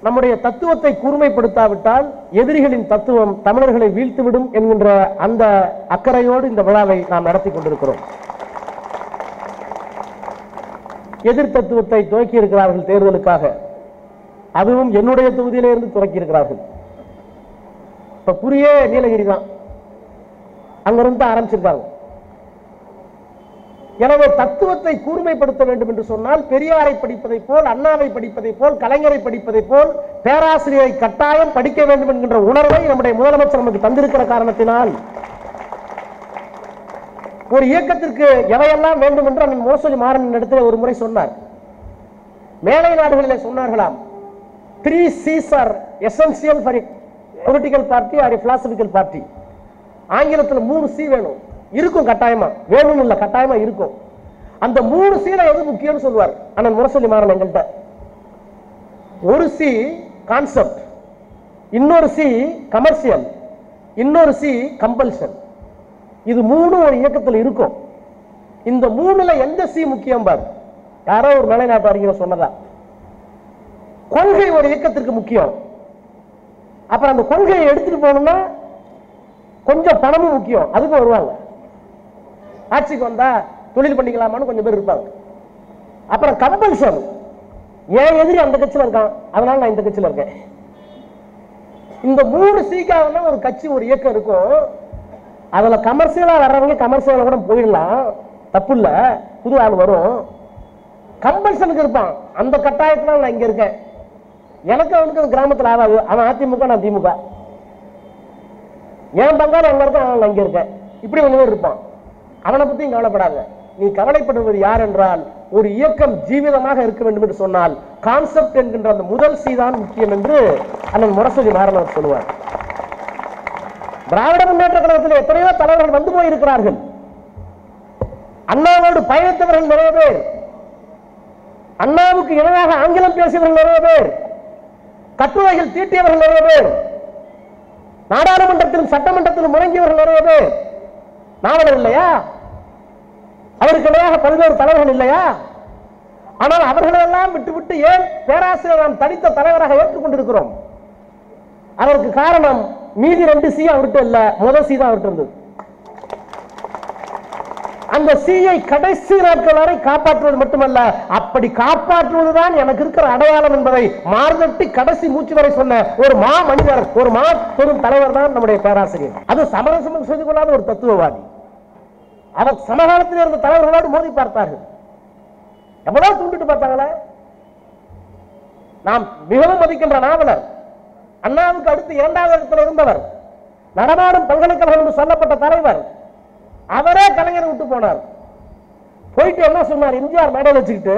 நம்முடைய தத்துவத்தை கூர்மைப்படுத்தாவிட்டால் எதிரிகளின் தத்துவம் தமிழர்களை வீழ்த்துவிடும் என்கின்ற அந்த அக்கறையோடு இந்த விழாவை நாம் நடத்தி கொண்டிருக்கிறோம் எதிர் தத்துவத்தை துவக்கி இருக்கிறார்கள் தேர்தலுக்காக அதுவும் என்னுடைய தொகுதியிலே இருந்து துவக்கி இருக்கிறார்கள் இப்ப புரியே நீலகிரி தான் அங்கிருந்து தான் ஆரம்பிச்சிருக்காங்க எனவே தத்துவத்தை கூர்மைப்படுத்த வேண்டும் என்று சொன்னால் பெரியாரை படிப்பதை போல் அண்ணாவை படிப்பதை போல் கலைஞரை படிப்பதை போல் பேராசிரியரை கட்டாயம் படிக்க வேண்டும் என்கின்ற உணர்வை நம்முடைய முதலமைச்சர் நமக்கு தந்திருக்கிற காரணத்தினால் ஒரு இயக்கத்திற்கு எவையெல்லாம் வேண்டும் என்று அண்ணன் மோசடி மாறன் இடத்துல ஒரு முறை சொன்னார் மேலை நாடுகளிலே சொன்னார்களாம் three Cs are essential for political party or philosophical party ஆங்கிலத்தில் மூணு சி வேணும் இருக்கும் கட்டாயமா வேணும் இல்ல கட்டாயமா இருக்கும் அந்த மூணு சீல எது முக்கியம்னு சொல்லுவார் அண்ணன் முரசொலி மாறன் எங்கள்கிட்ட ஒரு சி கான்செப்ட் இன்னொரு சி கமர்ஷியல் இன்னொரு சி கம்பல்ஷன் இது மூணு ஒரு இயக்கத்தில் இருக்கும் இந்த மூணுல எந்த சி முக்கியம் பார் யாரோ ஒரு நிலைநாட்டு அறிஞர் சொன்னதா கொள்கை ஒரு இயக்கத்திற்கு முக்கியம் அப்புறம் அந்த கொள்கையை எடுத்துட்டு போகணும்னா கொஞ்சம் பணமும் முக்கியம் அதுக்கு வருவாங்க ஆட்சிக்கு வந்தா தொழில் பண்ணிக்கலாமான்னு கொஞ்சம் பேர் இருப்பாங்க அப்புறம் கம்பல்ஷன் என் எதிரி அந்த கட்சியில இருக்கான் அதனால நான் இந்த கட்சியில இருக்கேன் இந்த மூணு சீக்காக ஒரு கட்சி ஒரு இயக்கம் இருக்கும் அதுல கமர்ஷியலா வர்றவங்க கமர்ஷியலா கூட போயிடலாம் தப்பு இல்ல புது ஆள் வரும் கம்பல்ஷனுக்கு இருப்பான் அந்த கட்டாயத்துல நான் இங்க இருக்கேன் எனக்கு அவனுக்கு அது கிராமத்துல ஆகாது அவன் அதிமுக நான் திமுக என் பங்காளி அங்க இருக்கான் அவன் அங்க இருக்கேன் இப்படி ஒண்ணு பேர் இருப்பான் அவனை பத்தியும் கவலைப்படாத நீ கவலைப்படுவது யார் என்றால் ஒரு இயக்கம் ஜீவிதமாக இருக்க வேண்டும் என்று சொன்னால் கான்செப்ட் என்கின்ற அந்த முதல் சி தான் முக்கியம் என்று அண்ணன் முரசொலி மாறன் அவர் சொல்லுவார் திராவிட முன்னேற்ற கழகத்தில் எத்தனையோ தலைவர்கள் வந்து போயிருக்கிறார்கள் அண்ணாவோடு பயணித்தவர்கள் நிறைய பேர் அண்ணாவுக்கு இணையாக ஆங்கிலம் பேசியவர்கள் நிறைய பேர் கட்டுரைகள் தீட்டியவர்கள் நிறைய பேர் நாடாளுமன்றத்திலும் சட்டமன்றத்திலும் முழங்கியவர்கள் நிறைய பேர் நாவலர் இல்லையா அவருக்கு இணையாக பல்வேறு தலைவர்கள் இல்லையா ஆனால் அவர்களெல்லாம் விட்டுவிட்டு ஏன் பேராசிரியர் நாம் தனித்த தலைவராக ஏற்றுக்கொண்டிருக்கிறோம் அதற்கு காரணம் மீதி ரெண்டு சி அவர்கிட்ட இல்ல முதல் சி தான் அவர்கிட்ட இருந்தது அந்த சீயை கடைசி நாட்கள் வரை காப்பாற்றுவது மட்டுமல்ல அப்படி காப்பாற்றுவதுதான் எனக்கு இருக்கிற அடையாளம் என்பதை மார்தட்டி கடைசி மூச்சு வரை சொன்ன ஒரு மா மனிதர் ஒரு மா பெரும் தலைவர் தான் நம்முடைய பேராசிரியர் அது சமரசம் செய்து கொள்ளாத ஒரு தத்துவவாதி அவர் சமகாலத்தில் இருந்த தலைவர்களோடு மோதி பார்த்தார்கள் எவ்வளவு தூண்டிட்டு பார்த்தாங்களே நாம் மிகவும் மதிக்கின்ற நாவலர் அண்ணாவுக்கு அடுத்து இரண்டாவது இடத்துல இருந்தவர் நடமாடும் பல்கலைக்கழகம் என்று சொல்லப்பட்ட தலைவர் அவரே கலைஞரை விட்டு போனார் போயிட்டு என்ன சொன்னார் எம்ஜிஆர் மேடையில் வச்சுக்கிட்டு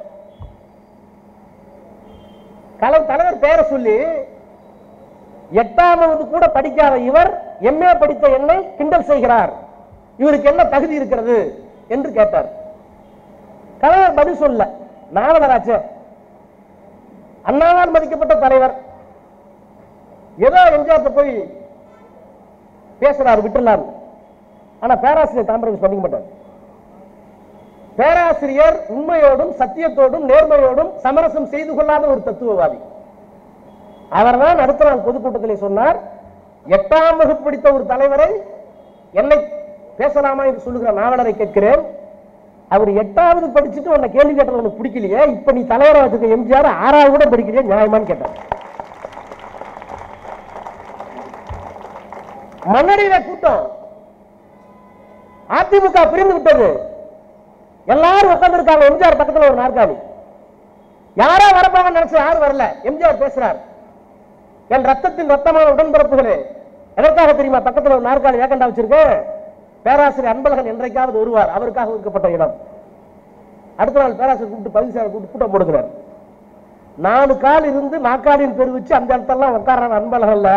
கலை தலைவர் பேரை சொல்லி எட்டாம் வகுப்பு கூட படிக்காத இவர் எம்ஏ படித்த என்னை கிண்டல் செய்கிறார் இவருக்கு என்ன தகுதி இருக்கிறது என்று கேட்டார் கலைஞர் பதில் சொல்ல நாவலராச்சே அண்ணாவால் மதிக்கப்பட்ட தலைவர் ஏதோ எம்ஜிஆர் போய் பேசுறாரு விட்டுலாம் ஆனா பேராசிரியர் காம்ப்ரமைஸ் பண்ணிக்க மாட்டார் பேராசிரியர் உண்மையோடும் சத்தியத்தோடும் நேர்மையோடும் சமரசம் செய்து கொள்ளாத ஒரு தத்துவவாதி அவர்தான் அடுத்த நாள் பொதுக்கூட்டத்திலே சொன்னார் எட்டாம் வகுப்பு படித்த ஒரு தலைவரை என்னை பேசலாமா என்று சொல்லுகிற நாவலரை கேட்கிறேன் அவர் எட்டாவது படிச்சுட்டு உன்னை கேள்வி கேட்டது உனக்கு பிடிக்கலையே இப்ப நீ தலைவரை வச்சிருக்க எம்ஜிஆர் ஆறாவது கூட படிக்கலையே நியாயமான்னு கேட்டார் மன்னடியில கூட்டம் அதிமுக பிரிந்து விட்டது எல்லாரும் உட்கார்ந்து இருக்காங்க எம்ஜிஆர் பக்கத்துல ஒரு நாற்காலி யாரோ வரப்பாங்க நினைச்சு யாரும் வரல எம்ஜிஆர் பேசுறார் என் ரத்தத்தின் ரத்தமான உடன்பிறப்புகளே எதற்காக தெரியுமா பக்கத்துல ஒரு நாற்காலி வேக்கண்டா வச்சிருக்கேன் பேராசிரியர் அன்பழகன் என்றைக்காவது வருவார் அவருக்காக ஒதுக்கப்பட்ட இடம் அடுத்த நாள் பேராசிரியர் கூப்பிட்டு பதிவு கூப்பிட்டு கூட்டம் போடுகிறார் நாலு கால் இருந்து நாற்காலியின் பேர் வச்சு அந்த இடத்தெல்லாம் உட்கார அன்பழகன்ல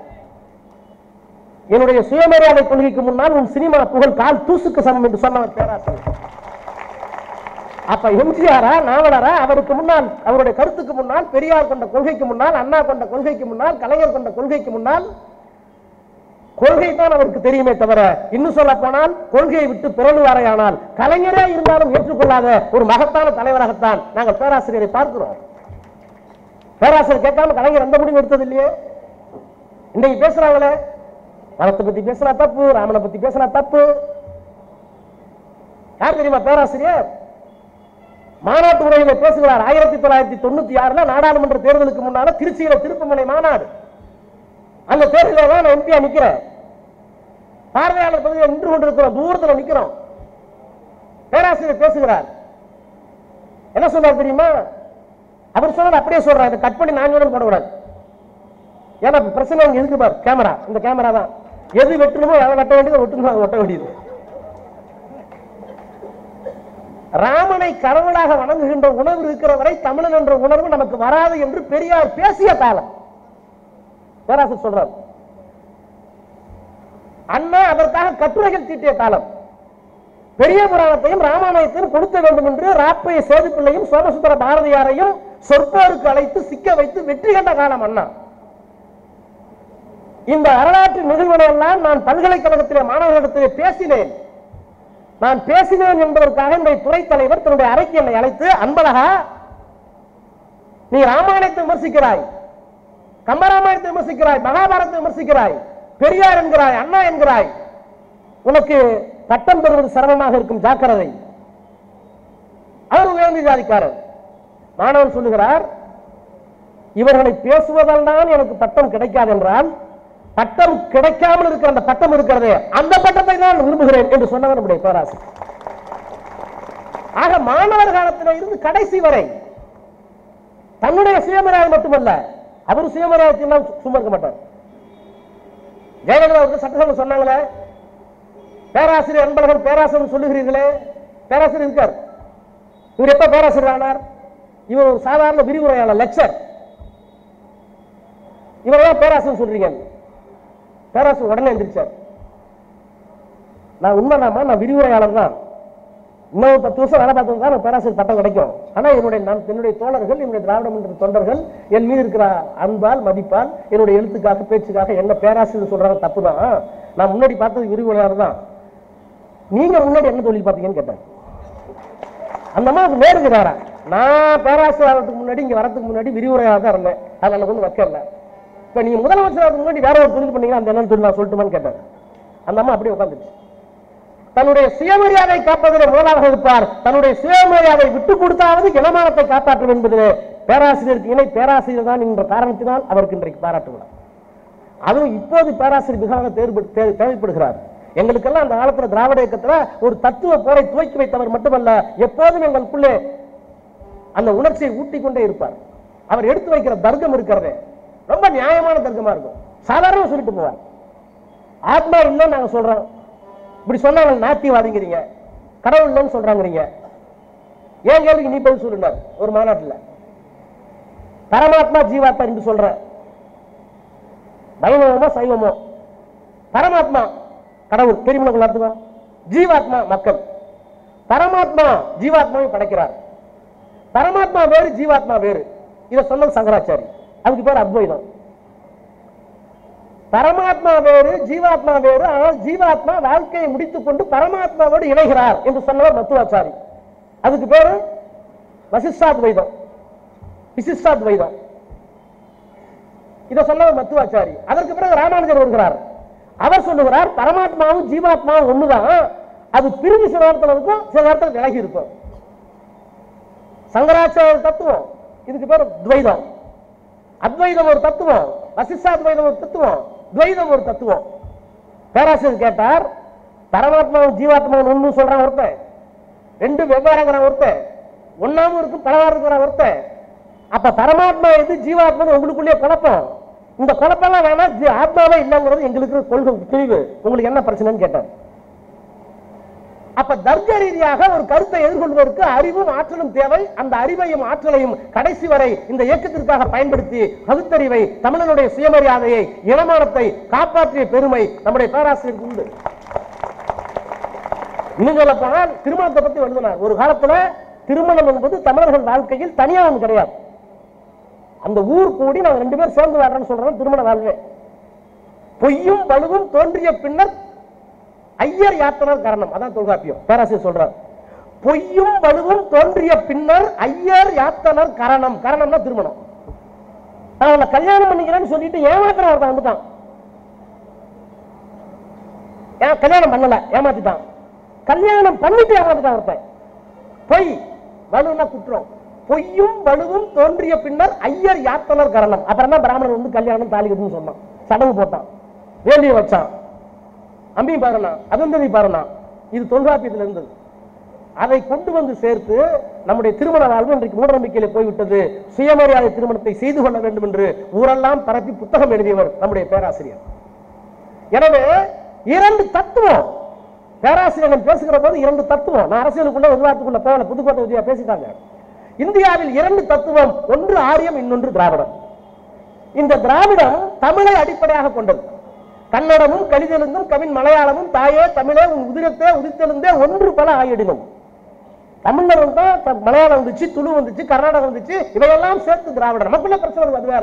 என்னுடைய சுயமரியாதை கொள்கைக்கு முன்னால் உன் சினிமா புகழ் கால் தூசுக்கு சமம் என்று சொன்னவர் பேராசிரியர் அப்ப எம்ஜிஆரா நாவலரா அவருக்கு முன்னால் அவருடைய கருத்துக்கு முன்னால் பெரியார் கொண்ட கொள்கைக்கு முன்னால் அண்ணா கொண்ட கொள்கைக்கு முன்னால் கலைஞர் கொண்ட கொள்கைக்கு முன்னால் கொள்கை தான் அவருக்கு தெரியுமே தவிர இன்னும் சொல்ல போனால் கொள்கையை விட்டு பிறழுவாரையானால் கலைஞரே இருந்தாலும் ஏற்றுக்கொள்ளாத ஒரு மகத்தான தலைவராகத்தான் நாங்கள் பேராசிரியரை பார்க்கிறோம் பேராசிரியர் கேட்காம கலைஞர் எந்த முடிவு எடுத்தது இல்லையே இன்னைக்கு பேசுறாங்களே மதத்தை பத்தி பேசினா தப்பு ராமனை பத்தி பேசினா தப்பு யார் தெரியுமா பேராசிரியர் மாநாட்டு உரையில பேசுகிறார் ஆயிரத்தி தொள்ளாயிரத்தி தொண்ணூத்தி ஆறுல நாடாளுமன்ற தேர்தலுக்கு முன்னால திருச்சியில திருப்புமனை மாநாடு அந்த தேர்தலில் தான் நான் எம்பியா நிக்கிறேன் பார்வையாளர் பகுதியில் நின்று கொண்டிருக்கிறோம் தூரத்துல நிக்கிறோம் பேராசிரியர் பேசுகிறார் என்ன சொன்னார் தெரியுமா அவர் சொன்னது அப்படியே சொல்றாரு இதை கட் பண்ணி நான் சொன்னது போடக்கூடாது ஏன்னா இப்ப பிரச்சனை இங்க இருக்கு பார் கேமரா இந்த கேமரா தான் எது வெட்டணுமோ எதை வெட்ட வேண்டியது வெட்டணுமோ அதை வெட்ட வேண்டியது ராமனை கடவுளாக வணங்குகின்ற உணர்வு இருக்கிற வரை தமிழன் என்ற உணர்வு நமக்கு வராது என்று பெரியார் பேசிய காலம் பேராசிரியர் சொல்றார் அண்ணா அதற்காக கட்டுரைகள் தீட்டிய காலம் பெரிய புராணத்தையும் ராமாயணத்தையும் கொடுக்க வேண்டும் என்று ராப்பைய சேதுப்பிள்ளையும் சோமசுந்தர பாரதியாரையும் சொற்போருக்கு அழைத்து சிக்க வைத்து வெற்றி கண்ட காலம் அண்ணா இந்த வரலாற்று நிகழ்வுகளை எல்லாம் நான் பல்கலைக்கழகத்திலே மாணவர்களிடத்திலே பேசினேன் நான் பேசினேன் என்பதற்காக என்னுடைய துறை தலைவர் தன்னுடைய அறைக்கு என்னை அழைத்து அன்பழகா நீ ராமாயணத்தை விமர்சிக்கிறாய் கம்பராமாயணத்தை விமர்சிக்கிறாய் மகாபாரதத்தை விமர்சிக்கிறாய் பெரியார் என்கிறாய் அண்ணா என்கிறாய் உனக்கு பட்டம் பெறுவது சிரமமாக இருக்கும் ஜாக்கிரதை அவர் உயர்ந்த ஜாதிக்காரர் மாணவன் சொல்லுகிறார் இவர்களை பேசுவதால் தான் எனக்கு பட்டம் கிடைக்காது என்றால் பட்டம் கிடைக்காமல் இருக்கிற அந்த பட்டம் இருக்கிறதே அந்த பட்டத்தை நான் விரும்புகிறேன் என்று சொன்னவர் நம்முடைய பேராசிரியர் ஆக மாணவர் காலத்தில் இருந்து கடைசி வரை தன்னுடைய சுயமரியாதை மட்டுமல்ல அவர் சுயமரியாதையெல்லாம் சும்மா இருக்க மாட்டார் ஜெயலலிதா அவருக்கு சட்டசபை சொன்னாங்களே பேராசிரியர் அன்பழகன் பேராசிரியர் சொல்லுகிறீர்களே பேராசிரியர் இருக்கார் இவர் எப்ப பேராசிரியர் ஆனார் இவர் ஒரு சாதாரண விரிவுரையாளர் லெக்சர் இவர் தான் பேராசிரியர் சொல்றீங்க பேராசிரியர் உடனே எந்திரிச்சார் நான் உண்மைதாமா நான் விரிவுரையாளர் தான் இன்னும் பத்து வருஷம் வேலை பார்த்தது தான் எனக்கு பேராசிரியர் பட்டம் கிடைக்கும் ஆனா என்னுடைய நான் என்னுடைய தோழர்கள் என்னுடைய திராவிட மன்ற தொண்டர்கள் என் மீது இருக்கிற அன்பால் மதிப்பால் என்னுடைய எழுத்துக்காக பேச்சுக்காக என்ன பேராசிரியர் சொல்றாங்க தப்பு தான் நான் முன்னாடி பார்த்தது விரிவுரையாளர் தான் நீங்க முன்னாடி என்ன தொழில் பார்த்தீங்கன்னு கேட்டேன் அந்த அம்மா அது நேருங்கிறாரா நான் பேராசிரியர் ஆகிறதுக்கு முன்னாடி இங்க வரதுக்கு முன்னாடி விரிவுரையாக தான் இருந்தேன் அது எனக்கு ஒன்றும் வைக்கல இப்ப நீங்க முதலமைச்சர் ஆகிறதுக்கு முன்னாடி வேற ஒரு தொழில் பண்ணீங்கன்னா அந்த என்ன தொழில் நான் சொல்லட்டுமான்னு கேட்டேன் அந்த அம்மா அப்படியே உட்காந்துச்சு தன்னுடைய சுயமரியாதை காப்பதிலே முதலாக இருப்பார் தன்னுடைய சுயமரியாதை விட்டு கொடுத்தாவது இனமானத்தை காப்பாற்றும் என்பதிலே பேராசிரியருக்கு இணை பேராசிரியர் தான் என்ற காரணத்தினால் அவருக்கு இன்றைக்கு பாராட்டுகிறார் அதுவும் இப்போது பேராசிரியர் மிக தேர்வு தே- தேவைப்படுகிறார் எங்களுக்கெல்லாம் அந்த காலத்துல திராவிட இயக்கத்துல ஒரு தத்துவ போரை துவக்கி வைத்தவர் மட்டுமல்ல எப்போதும் எங்களுக்குள்ளே அந்த உணர்ச்சியை ஊட்டிக் கொண்டே இருப்பார் அவர் எடுத்து வைக்கிற தர்க்கம் இருக்கிறதே ரொம்ப நியாயமான தர்க்கமா இருக்கும் சாதாரண சொல்லிட்டு போவார் ஆத்மா இல்லைன்னு நாங்க சொல்றோம் இப்படி சொன்னா நாங்க நாத்தியவாதிங்கிறீங்க கடவுள் இல்லைன்னு சொல்றாங்கிறீங்க ஏன் கேள்விக்கு நீ பதில் சொல்லுங்க ஒரு மாநாட்டுல பரமாத்மா ஜீவாத்மா என்று சொல்ற வைணவமோ சைவமோ பரமாத்மா கடவுள் தெரியுமா எல்லாத்துக்கும் ஜீவாத்மா மக்கள் பரமாத்மா ஜீவாத்மாவை படைக்கிறார் பரமாத்மா வேறு ஜீவாத்மா வேறு இதை சொன்னது சங்கராச்சாரி அதுக்கு பேர் அத்வைதம் பரமாத்மா வேறு ஜீவாத்மா வேறு ஆனால் ஜீவாத்மா வாழ்க்கையை முடித்துக் கொண்டு பரமாத்மாவோடு இணைகிறார் என்று சொன்னவர் மத்துவாச்சாரி அதுக்கு பேரு வசிஷ்டாத்வைதம் விசிஷ்டாத்வைதம் இதை சொன்னவர் மத்துவாச்சாரி அதற்கு பிறகு ராமானுஜர் வருகிறார் அவர் சொல்லுகிறார் பரமாத்மாவும் ஜீவாத்மாவும் ஒண்ணுதான் அது பிரிவு சில நேரத்தில் இருக்கும் சில நேரத்தில் விலகி இருக்கும் சங்கராச்சாரிய தத்துவம் இதுக்கு பேர் துவைதம் அத்வைதம் ஒரு தத்துவம் வசிஷ்டாத்வைதம் ஒரு தத்துவம் துவைதம் ஒரு தத்துவம் பேராசிரியர் கேட்டார் பரமாத்மாவும் ஜீவாத்மாவும் ஒண்ணு சொல்றான் ஒருத்தன் ரெண்டு வெவ்வேறுங்கிற ஒருத்தன் ஒன்னாவும் இருக்கு பலவாறு இருக்கிற ஒருத்தன் அப்ப பரமாத்மா எது ஜீவாத்மா உங்களுக்குள்ளே குழப்பம் இந்த குழப்பம்லாம் வேணாம் ஜீ- ஆத்மாவே இல்லைங்கிறது எங்களுக்கு கொள்கை தெளிவு உங்களுக்கு என்ன பிரச்சனைன்னு கேட்டார் அப்ப தர்க்க ரீதியாக ஒரு கருத்தை எதிர்கொள்வதற்கு அறிவும் ஆற்றலும் தேவை அந்த அறிவையும் ஆற்றலையும் கடைசி வரை இந்த இயக்கத்திற்காக பயன்படுத்தி பகுத்தறிவை தமிழனுடைய சுயமரியாதையை இனமானத்தை காப்பாற்றிய பெருமை நம்முடைய பேராசிரியருக்கு உண்டு இன்னும் சொல்ல போனால் திருமணத்தை பத்தி எழுதினார் ஒரு காலத்துல திருமணம் என்பது தமிழர்கள் வாழ்க்கையில் தனியா ஒன்று கிடையாது அந்த ஊர் கூடி நாங்க ரெண்டு பேரும் சேர்ந்து வர்றோம்னு சொல்றோம் திருமண வாழ்வே பொய்யும் வலுவும் தோன்றிய பின்னர் ஐயர் யாத்தனர் காரணம் அதான் தொல்காப்பியம் பேராசிரியர் சொல்றார் பொய்யும் வலுவும் தோன்றிய பின்னர் ஐயர் யாத்தனர் காரணம் காரணம்னா திருமணம் நான் அவனை கல்யாணம் பண்ணிக்கிறேன்னு சொல்லிட்டு ஏமாத்திரம் ஒருத்தன் வந்துட்டான் ஏன் கல்யாணம் பண்ணல ஏமாத்திட்டான் கல்யாணம் பண்ணிட்டு ஏமாத்திட்டான் ஒருத்தன் பொய் வலுன்னா குற்றம் பொய்யும் வலுவும் தோன்றிய பின்னர் ஐயர் யாத்தனர் கரணம் அப்புறம் தான் பிராமணன் வந்து கல்யாணம் தாலி கட்டுன்னு சொன்னான் சடங்கு போட்டான் வேலியை வச்சான் அம்பி பாருனா அதந்ததி பாருனா இது தொல்காப்பியத்தில் இருந்தது அதை கொண்டு வந்து சேர்த்து நம்முடைய திருமண வாழ்வு இன்றைக்கு மூடநம்பிக்கையில போய்விட்டது சுயமரியாதை திருமணத்தை செய்து கொள்ள வேண்டும் என்று ஊரெல்லாம் பரப்பி புத்தகம் எழுதியவர் நம்முடைய பேராசிரியர் எனவே இரண்டு தத்துவம் பேராசிரியர்கள் பேசுகிற போது இரண்டு தத்துவம் நான் அரசியலுக்குள்ள விவாதத்துக்குள்ள போகல புதுக்கோட்டை விஜயா பேசிட்டாங்க இந்தியாவில் இரண்டு தத்துவம் ஒன்று ஆரியம் இன்னொன்று திராவிடம் இந்த திராவிடம் தமிழை அடிப்படையாக கொண்டது கன்னடமும் கலிதெலுங்கும் கவின் மலையாளமும் தாயே தமிழே உன் உதிரத்தே உதித்தெழுந்தே ஒன்று பல ஆயிடினும் தமிழ்ல வந்தா த- மலையாளம் வந்துச்சு துளு வந்துச்சு கர்நாடகம் வந்துச்சு இவையெல்லாம் சேர்த்து திராவிடம் நமக்குள்ள பிரச்சனை வருது, அது வேற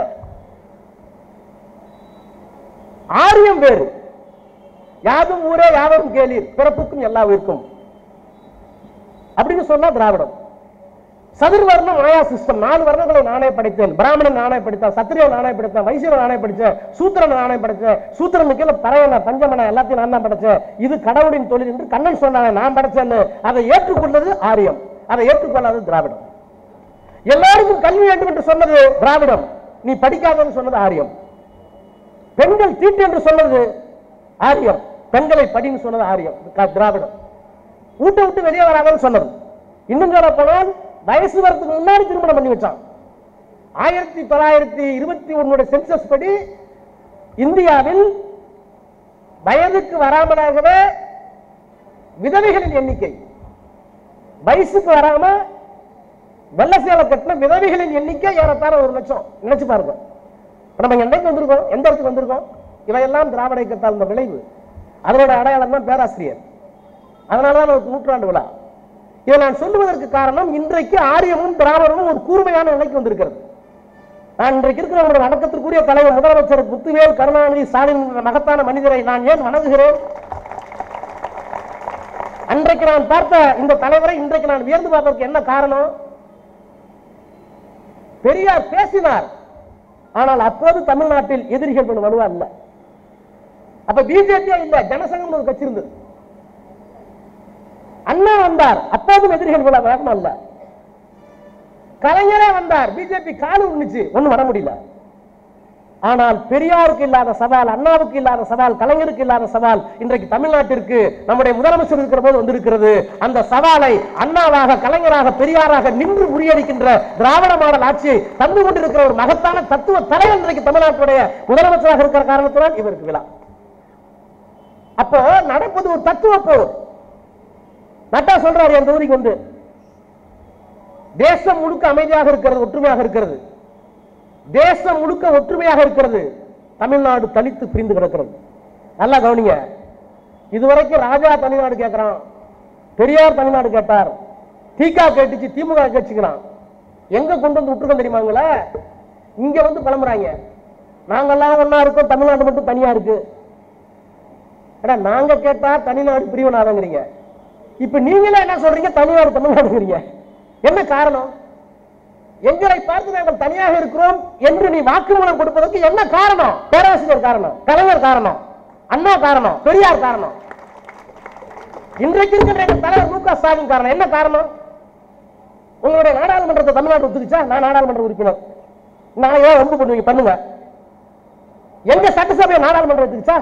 ஆரியம் வேறு யாதும் ஊரே யாவரும் கேளீர் பிறப்புக்கும் எல்லா உயிர்க்கும் அப்படின்னு சொன்னா திராவிடம் சதுர்வர்ணம் மாயா சிஸ்டம் நாலு வர்ணங்களை நானே படைத்தேன் பிராமணன் நானே படைத்தான் சத்திரியன் நானே படைத்தேன் வைசியன் நானே படித்தேன் சூத்திரன் நானே படித்தேன் சூத்திரனுக்கு கீழே பறையன பஞ்சமன எல்லாத்தையும் நான் தான் படைச்சேன் இது கடவுளின் தொழில் என்று கண்ணன் சொன்னாங்க நான் படைச்சேன்னு அதை ஏற்றுக்கொண்டது ஆரியம் அதை ஏற்றுக்கொள்ளாதது திராவிடம் எல்லாருக்கும் கல்வி வேண்டும் என்று சொன்னது திராவிடம் நீ படிக்காதன்னு சொன்னது ஆரியம் பெண்கள் தீட்டு என்று சொன்னது ஆரியம் பெண்களை படின்னு சொன்னது ஆரியம் க- திராவிடம் வீட்டை விட்டு வெளியே வராங்கன்னு சொன்னது இன்னும் சொல்ல போனால் வயசு வரதுக்கு முன்னாடி திருமணம் பண்ணி வச்சான் ஆயிரத்தி தொள்ளாயிரத்தி இருபத்தி ஒன்னுடைய சென்சஸ் படி இந்தியாவில் வயதுக்கு வராமலாகவே விதவைகளின் எண்ணிக்கை வயசுக்கு வராம வெள்ள சேலை கட்டின விதவைகளின் எண்ணிக்கை ஏறத்தாழ ஒரு லட்சம் நினைச்சு பாருங்க இப்ப நம்ம என்னைக்கு வந்திருக்கோம் எந்த இடத்துக்கு வந்திருக்கோம் இவையெல்லாம் திராவிட இயக்கத்தால் இந்த விளைவு அதனோட அடையாளம் தான் பேராசிரியர் அதனாலதான் நமக்கு நூற்றாண்டு விழா இதை நான் சொல்லுவதற்கு காரணம் இன்றைக்கு ஆரியமும் திராவிடமும் ஒரு கூர்மையான நிலைக்கு வந்திருக்கிறது நான் இன்றைக்கு இருக்கிற நம்முடைய வணக்கத்திற்குரிய தலைவர் முதலமைச்சர் முத்துவேல் கருணாநிதி ஸ்டாலின் என்ற மகத்தான மனிதரை நான் ஏன் வணங்குகிறேன் அன்றைக்கு நான் பார்த்த இந்த தலைவரை இன்றைக்கு நான் வியந்து பார்ப்பதற்கு என்ன காரணம் பெரியார் பேசினார் ஆனால் அப்போது தமிழ்நாட்டில் எதிரிகள் கொஞ்சம் வலுவா இல்ல அப்ப பிஜேபியா இல்ல ஜனசங்கம் ஒரு கட்சி இருந்தது அண்ணா வந்தார் அப்போதும் எதிரிகள் இவ்வளவு வேகமா இல்ல கலைஞரே வந்தார் பிஜேபி காலு உண்ணுச்சு ஒண்ணும் வர முடியல ஆனால் பெரியாருக்கு இல்லாத சவால் அண்ணாவுக்கு இல்லாத சவால் கலைஞருக்கு இல்லாத சவால் இன்றைக்கு தமிழ்நாட்டிற்கு நம்முடைய முதலமைச்சர் இருக்கிற போது வந்திருக்கிறது அந்த சவாலை அண்ணாவாக கலைஞராக பெரியாராக நின்று முறியடிக்கின்ற திராவிட மாடல் ஆட்சியை தந்து கொண்டிருக்கிற ஒரு மகத்தான தத்துவ தலைவர் இன்றைக்கு தமிழ்நாட்டுடைய முதலமைச்சராக இருக்கிற காரணத்தினால் இவருக்கு விழா அப்போ நடப்பது ஒரு தத்துவ போர் நட்டா சொல்றாரு என் தொகுதிக்கு வந்து தேசம் முழுக்க அமைதியாக இருக்கிறது ஒற்றுமையாக இருக்கிறது தேசம் முழுக்க ஒற்றுமையாக இருக்கிறது தமிழ்நாடு தனித்து பிரிந்து கிடக்கிறது நல்லா கவனிங்க இதுவரைக்கும் ராஜா தனிநாடு கேட்கிறான் பெரியார் தமிழ்நாடு கேட்டார் திக கேட்டுச்சு திமுக கேட்டுச்சுக்கிறான் எங்க கொண்டு வந்து விட்டுருக்கோம் தெரியுமாங்களா இங்க வந்து கிளம்புறாங்க நாங்கெல்லாம் ஒண்ணா இருக்கோம் தமிழ்நாடு மட்டும் தனியா இருக்கு ஏடா நாங்க கேட்டா தனிநாடு பிரிவனாதங்கிறீங்க இப்ப நீங்களே என்ன சொல்றீங்க தமிழ்நாடு தமிழ்நாடுங்கிறீங்க என்ன காரணம் எங்களை பார்த்து நாங்கள் தனியாக இருக்கிறோம் என்று நீ வாக்குமூலம் கொடுப்பதற்கு என்ன காரணம் பேராசிரியர் காரணம் கலைஞர் காரணம் அண்ணா காரணம் பெரியார் காரணம் இன்றைக்கு இருக்கிற எங்கள் தலைவர் மு க ஸ்டாலின் காரணம் என்ன காரணம் உங்களுடைய நாடாளுமன்றத்தை தமிழ்நாடு ஒத்துக்குச்சா நான் நாடாளுமன்ற உறுப்பினர் நான் ஏன் ஒன்று பண்ணுவீங்க பண்ணுங்க எங்க சட்டசபை நாடாளுமன்றம் ஒத்துக்குச்சா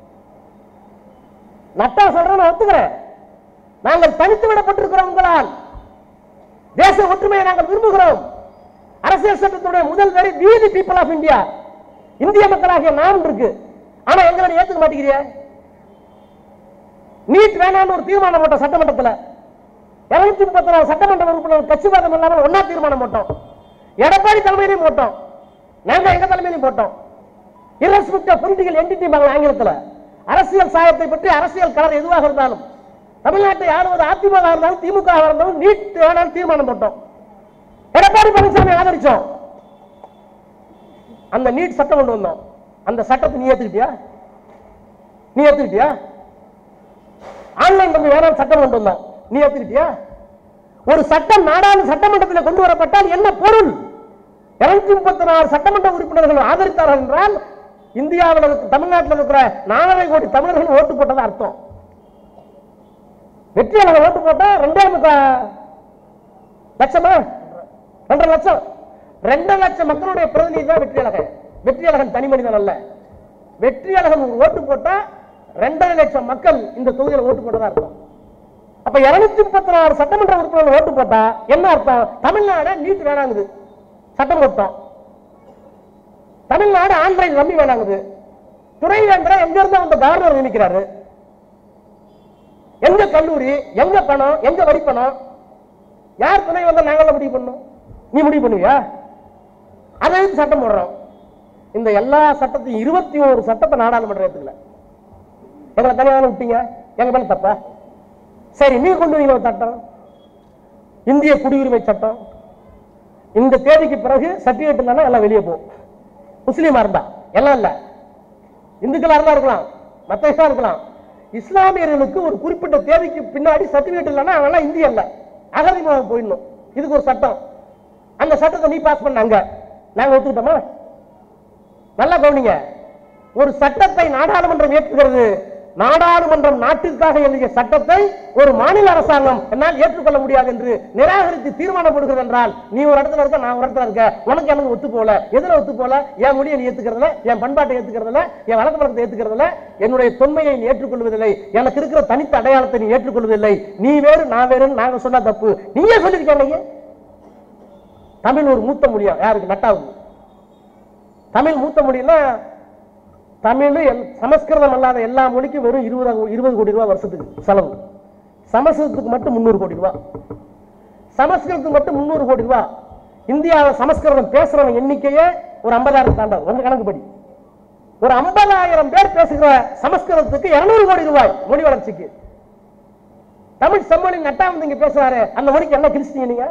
நட்டா சொல்றேன் நான் ஒத்துக்கிறேன் நாங்கள் தனித்து விடப்பட்டிருக்கிறோம் உங்களால் தேச ஒற்றுமையை நாங்கள் விரும்புகிறோம் அரசியல் சட்டத்துடைய முதல் வரி வீதி பீப்புள் ஆஃப் இந்தியா இந்திய மக்களாகிய நாம் இருக்கு ஆனா எங்களை நீ ஏத்துக்க மாட்டேங்கிறிய நீட் வேணாம்னு ஒரு தீர்மானம் போட்டோம் சட்டமன்றத்துல இருநூத்தி முப்பத்தி நாலு சட்டமன்ற உறுப்பினர் கட்சிவாதம் இல்லாமல் ஒன்னா தீர்மானம் போட்டோம் எடப்பாடி தலைமையிலையும் போட்டோம் நாங்க எங்க தலைமையிலையும் போட்டோம் irrespective பொலிட்டிக்கல் என்டிட்டி ஆங்கிலத்துல அரசியல் சாயத்தை பற்றி அரசியல் கலர் எதுவாக இருந்தாலும் தமிழ்நாட்டை ஆளுவது அதிமுக இருந்தாலும் திமுக இருந்தாலும் நீட் வேணாலும் தீர்மானம் போட்டோம் எடப்பாடி பழனிசாமி ஆதரிச்சோம் அந்த நீட் சட்டம் கொண்டு வந்தோம் அந்த சட்டத்தை நீ ஏத்துக்கிட்டியா நீ ஏத்துக்கிட்டியா ஆன்லைன் கல்வி வேணாம் சட்டம் கொண்டு வந்தோம் நீ ஏத்துக்கிட்டியா ஒரு சட்டம் நாடாளு சட்டமன்றத்தில் கொண்டு வரப்பட்டால் என்ன பொருள் இருநூத்தி முப்பத்தி நாலு சட்டமன்ற உறுப்பினர்கள் ஆதரித்தார்கள் என்றால் இந்தியாவில் இருக்க- தமிழ்நாட்டில் இருக்கிற நாலரை கோடி தமிழர்கள் ஓட்டு போட்டது அர்த்தம் வெற்றியாளர் ஓட்டு போட்டா ரெண்டே முக்கா லட்சமா ரெண்டரை லட்சம் ரெண்டரை லட்சம் மக்களுடைய பிரதிநிதி தான் வெற்றியாளகன் வெற்றியாளகன் தனி மனிதன் அல்ல வெற்றியாளகன் ஒரு ஓட்டு போட்டா ரெண்டரை லட்சம் மக்கள் இந்த தொகுதியில் ஓட்டு போட்டதா அர்த்தம் அப்ப இருநூத்தி முப்பத்தி நாலு சட்டமன்ற உறுப்பினர்கள் ஓட்டு போட்டா என்ன அர்த்தம் தமிழ்நாடு நீட் வேணாங்குது சட்டம் போட்டோம் தமிழ்நாடு ஆன்லைன் நம்பி வேணாங்குது துணைவேந்தரை எங்க இருந்து அந்த கவர்னர் நினைக்கிறாரு எங்க கல்லூரி எங்க பணம் எங்க வரி பணம் யார் துணை வந்தா நாங்கள முடிவு பண்ணோம் நீ முடிவு பண்ணுவியா அதை எதுக்கு சட்டம் போடுறோம் இந்த எல்லா சட்டத்தையும் இருபத்தி ஒரு சட்டத்தை நாடாளுமன்றம் ஏத்துக்கல எங்களை தனியாக விட்டீங்க எங்க மேல தப்பா சரி நீங்க கொண்டு வரீங்க ஒரு சட்டம் இந்திய குடியுரிமை சட்டம் இந்த தேதிக்கு பிறகு சர்டிபிகேட் இல்லைன்னா எல்லாம் வெளியே போ முஸ்லீமா இருந்தா எல்லாம் இல்ல இந்துக்களா இருந்தா இருக்கலாம் மத்த இஷ்டம் இருக்கலாம் இஸ்லாமியர்களுக்கு ஒரு குறிப்பிட்ட தேதிக்கு பின்னாடி சர்டிபிகேட் இல்லைன்னா அவெல்லாம் இந்திய இல்ல அகதிமாக போயிடணும் இதுக்கு ஒரு சட்டம் அந்த சட்டத்தை நீ பாஸ் பண்ண அங்க நாங்க ஒத்துக்கிட்டோமா நல்லா கவனிங்க ஒரு சட்டத்தை நாடாளுமன்றம் ஏற்றுகிறது நாடாளுமன்றம் நாட்டிற்காக எழுதிய சட்டத்தை ஒரு மாநில அரசாங்கம் என்னால் ஏற்றுக்கொள்ள முடியாது என்று நிராகரித்து தீர்மானம் போடுகிறது என்றால் நீ ஒரு இடத்துல இருக்க நான் ஒரு இடத்துல இருக்க உனக்கு எனக்கு ஒத்து போல எதுல ஒத்து போல என் மொழியை நீ ஏத்துக்கிறதுல என் பண்பாட்டை ஏத்துக்கிறதுல என் வழக்க வழக்கத்தை ஏத்துக்கிறதுல என்னுடைய தொன்மையை நீ ஏற்றுக்கொள்வதில்லை எனக்கு இருக்கிற தனித்த அடையாளத்தை நீ ஏற்றுக்கொள்வதில்லை நீ வேறு நான் வேறுன்னு நாங்க சொன்னா தப்பு நீயே சொல்லிருக்கீங்க தமிழ் ஒரு மூத்த மொழியா யாருக்கு நட்டாவுக்கு தமிழ் மூத்த மொழின்னா தமிழ் எல்- சமஸ்கிருதம் அல்லாத எல்லா மொழிக்கும் வெறும் இருபது இருபது கோடி ரூபாய் வருஷத்துக்கு செலவு சமஸ்கிருதத்துக்கு மட்டும் முந்நூறு கோடி ரூபாய் சமஸ்கிருதத்துக்கு மட்டும் முந்நூறு கோடி ரூபாய் இந்தியாவில் சமஸ்கிருதம் பேசுறவங்க எண்ணிக்கையே ஒரு ஐம்பதாயிரம் தாண்டாது உங்க கணக்குப்படி ஒரு ஐம்பதாயிரம் பேர் பேசுகிற சமஸ்கிருதத்துக்கு இருநூறு கோடி ரூபாய் மொழி வளர்ச்சிக்கு தமிழ் செம்மொழி நட்டா வந்து இங்க பேசுறாரு அந்த மொழிக்கு என்ன கிழிச்சிட்டீங்க நீங்க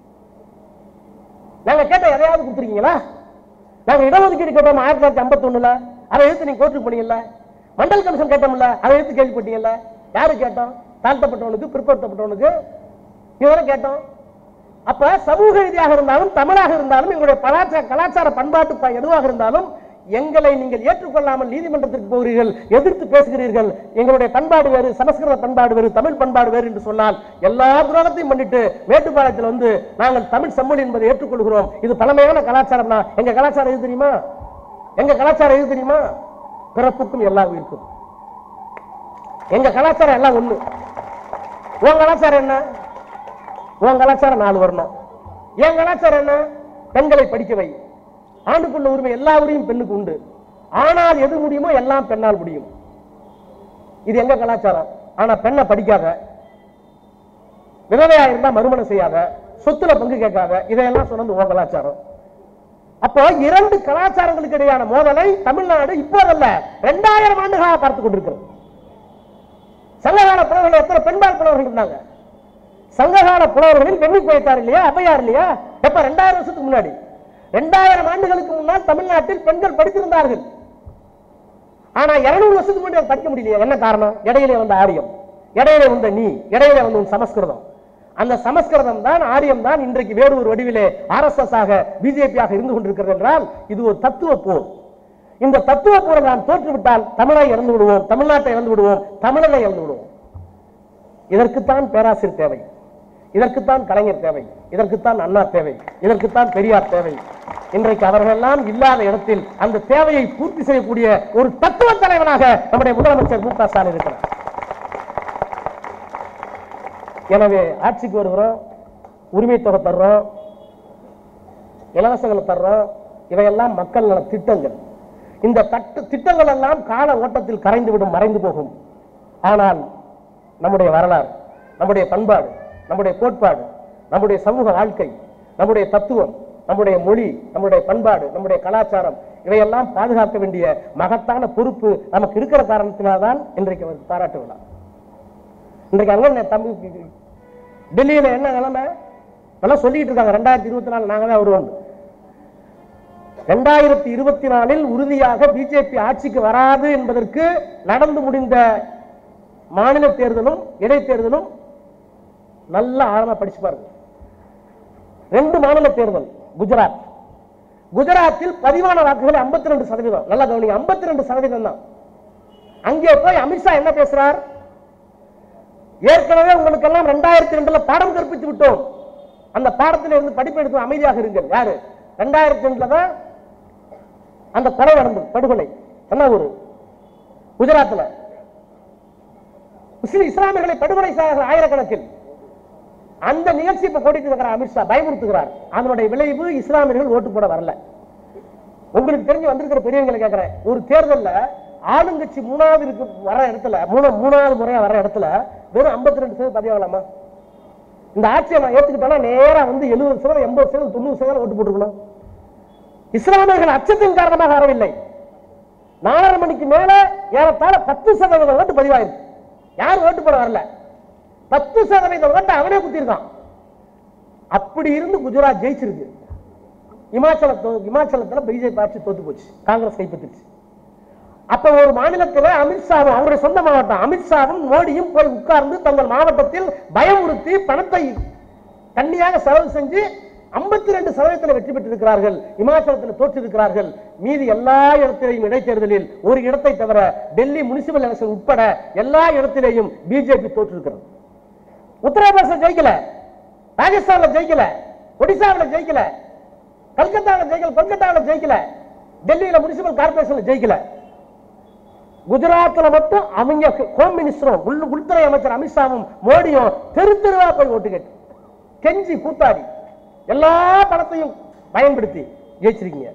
நாங்க கேட்ட எதையாவது கொடுத்துருக்கீங்களா நாங்க இடஒதுக்கீடு கேட்டோம் ஆயிரத்தி தொள்ளாயிரத்தி ஐம்பத்தொன்னுல அதை எடுத்து நீங்க கோர்ட்டுக்கு போனீங்கல்ல மண்டல் கமிஷன் கேட்டோம்ல அதை எடுத்து கேள்விப்பட்டீங்கல்ல யாரு கேட்டோம் தாழ்த்தப்பட்டவனுக்கு பிற்படுத்தப்பட்டவனுக்கு இதெல்லாம் கேட்டோம் அப்ப சமூக ரீதியாக இருந்தாலும் தமிழாக இருந்தாலும் எங்களுடைய கலாச்சார கலாச்சார பண்பாட்டு ப- எதுவாக இருந்தாலும் எங்களை நீங்கள் ஏற்றுக்கொள்ளாமல் நீதிமன்றத்திற்கு போகிறீர்கள் எதிர்த்து பேசுகிறீர்கள் எங்களுடைய பண்பாடு வேறு சமஸ்கிருத பண்பாடு வேறு தமிழ் பண்பாடு வேறு என்று சொன்னால் எல்லா துரோகத்தையும் பண்ணிட்டு மேட்டுப்பாளையத்தில் வந்து நாங்கள் தமிழ் செம்மொழி என்பதை ஏற்றுக்கொள்கிறோம் இது பழமையான கலாச்சாரம் தான் எங்க கலாச்சாரம் எது தெரியுமா எங்க கலாச்சாரம் எது தெரியுமா பிறப்புக்கும் எல்லா உயிருக்கும் எங்க கலாச்சாரம் எல்லாம் ஒண்ணு உன் கலாச்சாரம் என்ன உன் கலாச்சாரம் நாலு வரணும் என் கலாச்சாரம் என்ன பெண்களை படிக்க வை ஆணுக்குள்ள உரிமை எல்லா உரிமையும் பெண்ணுக்கு உண்டு ஆனால் எது முடியுமோ எல்லாம் பெண்ணால் முடியும் இது எங்க கலாச்சாரம் ஆனா பெண்ணை படிக்காத விதவையா இருந்தா மறுமணம் செய்யாத சொத்துல பங்கு கேட்காத இதையெல்லாம் சொன்னது உன் கலாச்சாரம் அப்போ இரண்டு கலாச்சாரங்களுக்கு இடையான மோதலை தமிழ்நாடு இப்போதல்ல இரண்டாயிரம் ஆண்டுகளாக பார்த்துக் கொண்டிருக்கிறது சங்ககால புலவர்கள் எத்தனை பெண்பால் புலவர்கள் இருந்தாங்க சங்ககால புலவர்களில் வெண்ணி போயிட்டார் இல்லையா அப்பையார் இல்லையா எப்ப ரெண்டாயிரம் வருஷத்துக்கு முன்னாடி ரெண்டாயிரம் ஆண்டுகளுக்கு முன்னால் தமிழ்நாட்டில் பெண்கள் படித்திருந்தார்கள் ஆனா இருநூறு வருஷத்துக்கு முன்னாடி அவங்க படிக்க முடியலையா என்ன காரணம் இடையிலே வந்த ஆரியம் இடையிலே வந்த நீ இடையிலே வந்த உன் சமஸ்கிருதம் அந்த சமஸ்கிருதம் தான் ஆரியம் தான் இன்றைக்கு வேறு ஒரு வடிவிலே ஆர்எஸ்எஸ் ஆக பிஜேபி ஆக இருந்து கொண்டிருக்கிறது என்றால் இது ஒரு தத்துவ போர் இந்த தத்துவ போரை நாம் தோற்றுவிட்டால் தமிழை இறந்து விடுவோம் தமிழ்நாட்டை இறந்து விடுவோம் தமிழனை இறந்து விடுவோம் இதற்குத்தான் பேராசிரியர் தேவை இதற்குத்தான் கலைஞர் தேவை இதற்குத்தான் அண்ணா தேவை இதற்குத்தான் பெரியார் தேவை இன்றைக்கு அவர்களெல்லாம் இல்லாத இடத்தில் அந்த தேவையை பூர்த்தி செய்யக்கூடிய ஒரு தத்துவ தலைவனாக நம்முடைய முதலமைச்சர் மு க ஸ்டாலின் இருக்கிறார் எனவே ஆட்சிக்கு வருகிறோம் உரிமை தொகை தர்றோம் இலவசங்களை தர்றோம் இவையெல்லாம் மக்கள் நல திட்டங்கள் இந்த தட்டு திட்டங்கள் எல்லாம் கால ஓட்டத்தில் கரைந்து விடும் மறைந்து போகும் ஆனால் நம்முடைய வரலாறு நம்முடைய பண்பாடு நம்முடைய கோட்பாடு நம்முடைய சமூக வாழ்க்கை நம்முடைய தத்துவம் நம்முடைய மொழி நம்முடைய பண்பாடு நம்முடைய கலாச்சாரம் இவையெல்லாம் பாதுகாக்க வேண்டிய மகத்தான பொறுப்பு நமக்கு இருக்கிற காரணத்தினால்தான் இன்றைக்கு அவருக்கு பாராட்டு விழா இன்றைக்கு அங்க தமிழ் டெல்லியில என்ன நிலைமை எல்லாம் சொல்லிட்டு இருக்காங்க ரெண்டாயிரத்தி இருபத்தி நாலு நாங்க தான் வருவோம் ரெண்டாயிரத்தி இருபத்தி நாலில் உறுதியாக பிஜேபி ஆட்சிக்கு வராது என்பதற்கு நடந்து முடிந்த மாநில தேர்தலும் இடைத்தேர்தலும் நல்ல ஆழமா படிச்சு பாருங்க ரெண்டு மாநில தேர்தல் குஜராத் குஜராத்தில் பதிவான வாக்குகள் 52% ரெண்டு சதவீதம் நல்லா கவனிங்க 52% ரெண்டு சதவீதம் தான் அங்கே போய் அமித்ஷா என்ன பேசுறார் ஏற்கனவே உங்களுக்கு எல்லாம் ரெண்டாயிரத்தி ரெண்டுல பாடம் கற்பித்து விட்டோம் அந்த பாடத்தில் இருந்து படிப்பு எடுத்து அமைதியாக இருங்கள் யாரு ரெண்டாயிரத்தி ரெண்டுல தான் அந்த கொலை நடந்தது படுகொலை என்ன ஊரு குஜராத்ல முஸ்லிம் இஸ்லாமியர்களை படுகொலை செய்தார்கள் ஆயிரக்கணக்கில் அந்த நிகழ்ச்சி இப்ப கூட்டிட்டு இருக்கிற அமித்ஷா பயமுறுத்துகிறார் அதனுடைய விளைவு இஸ்லாமியர்கள் ஓட்டு போட வரல உங்களுக்கு தெரிஞ்சு வந்திருக்கிற பெரியவங்களை கேட்கிறேன் ஒரு தேர்தல்ல ஆளுங்கட்சி மூணாவது இருக்கு வர இடத்துல மூணு மூணாவது முறையா வர இடத்துல வெறும் 52% ரெண்டு சதவீதம் பதிவாகலாமா இந்த ஆட்சியை நான் ஏத்துக்கிட்டேன்னா நேரா வந்து எழுபது சதவீதம் எண்பது சதவீதம் தொண்ணூறு சதவீதம் ஓட்டு போட்டுருக்கணும் இஸ்லாமியர்கள் அச்சத்தின் காரணமாக வரவில்லை நாலரை மணிக்கு மேல ஏறத்தாழ பத்து சதவீதம் ஓட்டு பதிவாயிருக்கு யார் ஓட்டு போட வரல பத்து சதவீதம் ஓட்டு அவனே குத்திருக்கான் அப்படி இருந்து குஜராத் ஜெயிச்சிருக்கு இமாச்சல தோ- இமாச்சலத்துல பிஜேபி ஆட்சி தோத்து போச்சு காங்கிரஸ் கைப்பற்றிச்சு அப்ப ஒரு மாநிலத்தில் அமித்ஷாவும் அவருடைய சொந்த மாவட்டம் அமித்ஷாவும் மோடியும் போய் உட்கார்ந்து தங்கள் மாவட்டத்தில் பயமுறுத்தி பணத்தை தண்ணியாக செலவு செஞ்சு 52% ரெண்டு சதவீதத்தில் வெற்றி பெற்றிருக்கிறார்கள் இமாச்சலத்தில் தோற்றிருக்கிறார்கள் மீதி எல்லா இடத்திலேயும் இடைத்தேர்தலில் ஒரு இடத்தை தவிர டெல்லி முனிசிபல் எலெக்ஷன் உட்பட எல்லா இடத்திலேயும் பிஜேபி தோற்றிருக்கிறது உத்தரப்பிரதேசம் ஜெயிக்கல ராஜஸ்தான்ல ஜெயிக்கல ஒடிசாவுல ஜெயிக்கல கல்கத்தாவில் ஜெயிக்கல கொல்கத்தாவில் ஜெயிக்கல டெல்லியில முனிசிபல் கார்பரேஷன்ல ஜெயிக்கல குஜராத்ல மட்டும் அவங்க ஹோம் மினிஸ்டரும் உள் உள்துறை அமைச்சர் அமித்ஷாவும் மோடியும் தெரு தெருவா போய் ஓட்டு கேட்டு கெஞ்சி கூத்தாடி எல்லா பணத்தையும் பயன்படுத்தி ஜெயிச்சிருக்கீங்க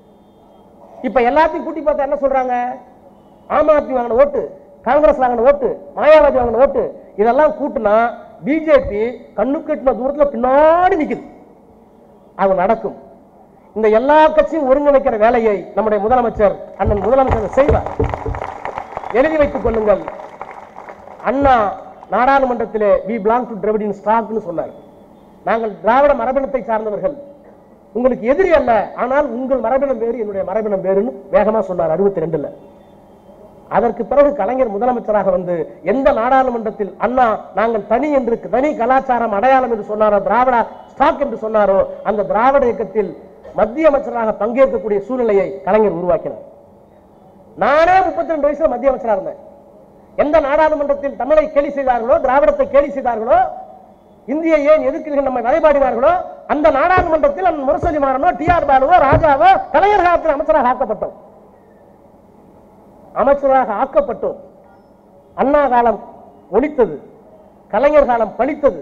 இப்ப எல்லாத்தையும் கூட்டி பார்த்தா என்ன சொல்றாங்க ஆம் ஆத்மி வாங்கின ஓட்டு காங்கிரஸ் வாங்கின ஓட்டு மாயாவதி வாங்கின ஓட்டு இதெல்லாம் கூட்டுனா பிஜேபி கண்ணு கட்டின தூரத்துல பின்னாடி நிக்குது அது நடக்கும் இந்த எல்லா கட்சியும் ஒருங்கிணைக்கிற வேலையை நம்முடைய முதலமைச்சர் அண்ணன் முதலமைச்சர் செய்வார் எழுதி வைத்துக் கொள்ளுங்கள் அண்ணா நாடாளுமன்றத்திலே வி பிலாங் டு திராவிடின் ஸ்டாக்னு சொன்னார் நாங்கள் திராவிட மரபினத்தை சார்ந்தவர்கள் உங்களுக்கு எதிரி அல்ல ஆனால் உங்கள் மரபினம் வேறு என்னுடைய மரபினம் வேறுன்னு வேகமா சொன்னார் அறுபத்தி ரெண்டுல அதற்கு பிறகு கலைஞர் முதலமைச்சராக வந்து எந்த நாடாளுமன்றத்தில் அண்ணா நாங்கள் தனி என்று தனி கலாச்சாரம் அடையாளம் என்று சொன்னாரோ திராவிட ஸ்டாக் என்று சொன்னாரோ அந்த திராவிட இயக்கத்தில் மத்திய அமைச்சராக பங்கேற்கக்கூடிய சூழ்நிலையை கலைஞர் உருவாக்கினார் நானே 32 ரெண்டு வயசுல மத்திய அமைச்சரா இருந்தேன் எந்த நாடாளுமன்றத்தில் தமிழை கேலி செய்தார்களோ திராவிடத்தை கேலி செய்தார்களோ இந்தியை ஏன் எதிர்க்கிறீர்கள் நம்மை வழிபாடினார்களோ அந்த நாடாளுமன்றத்தில் அந்த முரசொலி மாறனோ டி ஆர் பாலுவோ ராஜாவோ கலைஞர் காலத்தில் அமைச்சராக ஆக்கப்பட்டோம் அமைச்சராக ஆக்கப்பட்டோம் அண்ணா காலம் ஒழித்தது கலைஞர் காலம் பழித்தது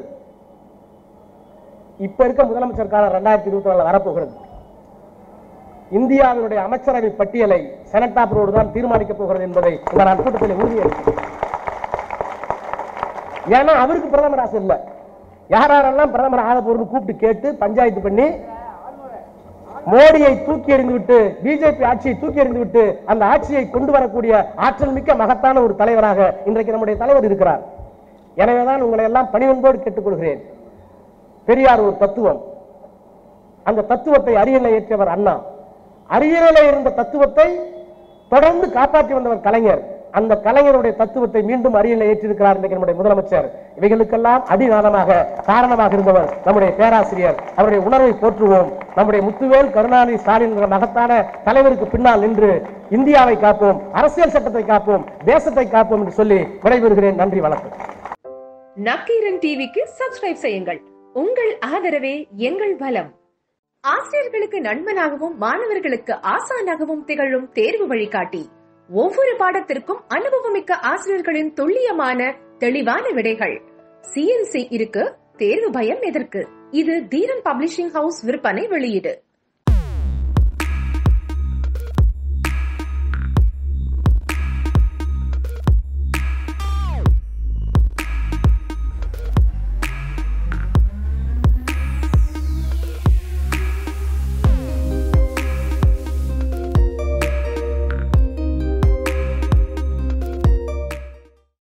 இப்ப இருக்க முதலமைச்சர் காலம் ரெண்டாயிரத்தி இருபத்தி நாலுல வரப்போகிறது இந்தியாவினுடைய அமைச்சரவை பட்டியலை செனட் ஆப்பரோடு தான் தீர்மானிக்கப் போகிறது என்பதை இந்த நான் கூட்டத்தில் உறுதியளிக்கிறேன் ஏன்னா அவருக்கு பிரதமர் ஆசை இல்ல யார் யாரெல்லாம் பிரதமர் ஆக போறன்னு கூப்பிட்டு கேட்டு பஞ்சாயத்து பண்ணி மோடியை தூக்கி எறிந்து விட்டு பிஜேபி ஆட்சியை தூக்கி எறிந்து விட்டு அந்த ஆட்சியை கொண்டு வரக்கூடிய ஆற்றல் மிக்க மகத்தான ஒரு தலைவராக இன்றைக்கு நம்முடைய தலைவர் இருக்கிறார் எனவேதான் உங்களை எல்லாம் பணிவன்போடு கேட்டுக்கொள்கிறேன் பெரியார் ஒரு தத்துவம் அந்த தத்துவத்தை அரியணை ஏற்றவர் அண்ணா அரியணையில இருந்த தத்துவத்தை தொடர்ந்து காப்பாற்றி வந்தவர் கலைஞர் அந்த கலைஞருடைய தத்துவத்தை மீண்டும் அரியணை ஏற்றிருக்கிறார் இன்றைக்கு நம்முடைய முதலமைச்சர் இவைகளுக்கெல்லாம் அடிநாதமாக காரணமாக இருந்தவர் நம்முடைய பேராசிரியர் அவருடைய உணர்வை போற்றுவோம் நம்முடைய முத்துவேல் கருணாநிதி ஸ்டாலின் என்ற மகத்தான தலைவருக்கு பின்னால் நின்று இந்தியாவை காப்போம் அரசியல் சட்டத்தை காப்போம் தேசத்தை காப்போம் என்று சொல்லி விடைபெறுகிறேன் நன்றி வணக்கம் நக்கீரன் டிவிக்கு சப்ஸ்கிரைப் செய்யுங்கள் உங்கள் ஆதரவே எங்கள் பலம் ஆசிரியர்களுக்கு நண்பனாகவும் மாணவர்களுக்கு ஆசானாகவும் திகழும் தேர்வு வழிகாட்டி ஒவ்வொரு பாடத்திற்கும் அனுபவமிக்க ஆசிரியர்களின் துல்லியமான தெளிவான விடைகள் சிஎன்சி இருக்கு தேர்வு பயம் எதற்கு இது தீரன் பப்ளிஷிங் ஹவுஸ் விற்பனை வெளியீடு